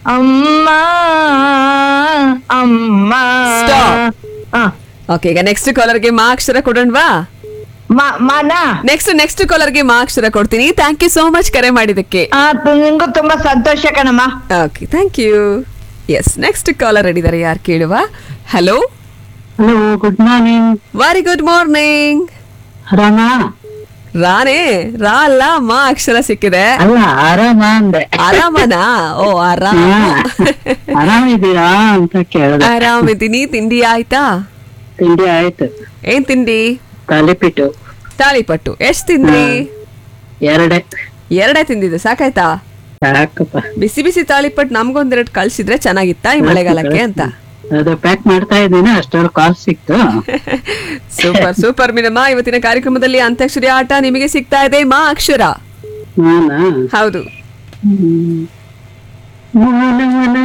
ಅಮ್ಮ ಅಮ್ಮ Stop. ಆ, ಓಕೆ ಈಗ ನೆಕ್ಸ್ಟ್ ಕಾಲರ್ಗೆ ಮಾ ಅಕ್ಷರ ಕೊಡೋಣವಾ ಮ- ಮನ ನೆಕ್ಸ್ಟ್ ನೆಕ್ಸ್ಟ್ ಕಾಲರ್ಗೆ ಮಾ ಅಕ್ಷರ ಕೊಡ್ತೀನಿ ಥ್ಯಾಂಕ್ ಯು ಸೋ ಮಚ್ ಕರೆ ಮಾಡಿದಕ್ಕೆ ಆ, ತು- ನಿಂಗೂ ತುಂಬಾ ಸಂತೋಷ ಕಣಮ್ಮ okay thank you yes next caller ಇದ್ದಾರೆ ಯಾರು ಕೇಳುವ hello hello good morning very good morning ರಾಮ ರಾನೇ ರಾ ಅಲ್ಲ ಮಾ ಅಕ್ಷರ ಸಿಕ್ಕಿದೆ ಅಲ್ಲ ಆರಾಮ ಅಂದೆ ಆರಾಮನಾ ಓ ಆರಾಮ ಆರಾಮಿದ್ದೀರಾ ಅಂತ ಕೇಳ್ದೆ ಆರಾಮಿದ್ದೀನಿ ತಿಂಡಿ ಆಯ್ತಾ ತಿಂಡಿ ಆಯ್ತು ಏನ್ ತಿಂಡಿ ತಾಲಿಪಿಟ್ಟು ತಾಳಿಪಟ್ಟು ಎಷ್ಟ್ ತಿಂದ್ರಿ ಎರಡೇ ಎರಡೇ ತಿಂದಿದ್ದು ಸಾಕಾಯ್ತಾ ಸಾಕಪ್ಪ ಬಿಸಿ ಬಿಸಿ ತಾಳಿಪಟ್ಟು ನಮ್ಗೊಂದೆರಡು ಕಳ್ಸಿದ್ರೆ ಚೆನ್ನಾಗಿತ್ತಾ ಈ ಮಳೆಗಾಲಕ್ಕೆ ಅಂತ ಅದು ಪ್ಯಾಕ್ ಮಾಡ್ತಾ ಇದ್ದೀನಿ ಅಷ್ಟರಲ್ಲಿ ಕಾಲ್ ಸಿಕ್ತು ಸೂಪರ್ ಸೂಪರ್ ಮೀನಮ್ಮ ಇವತ್ತಿನ ಕಾರ್ಯಕ್ರಮದಲ್ಲಿ ಅಂತ್ಯಾಕ್ಷರಿ ಆಟ ನಿಮಗೆ ಸಿಗ್ತಾ ಇದೆ ಮಾ ಅಕ್ಷರ ನಾನಾ ಹೌದು ಹ್ಮ್. ಮಾನವನ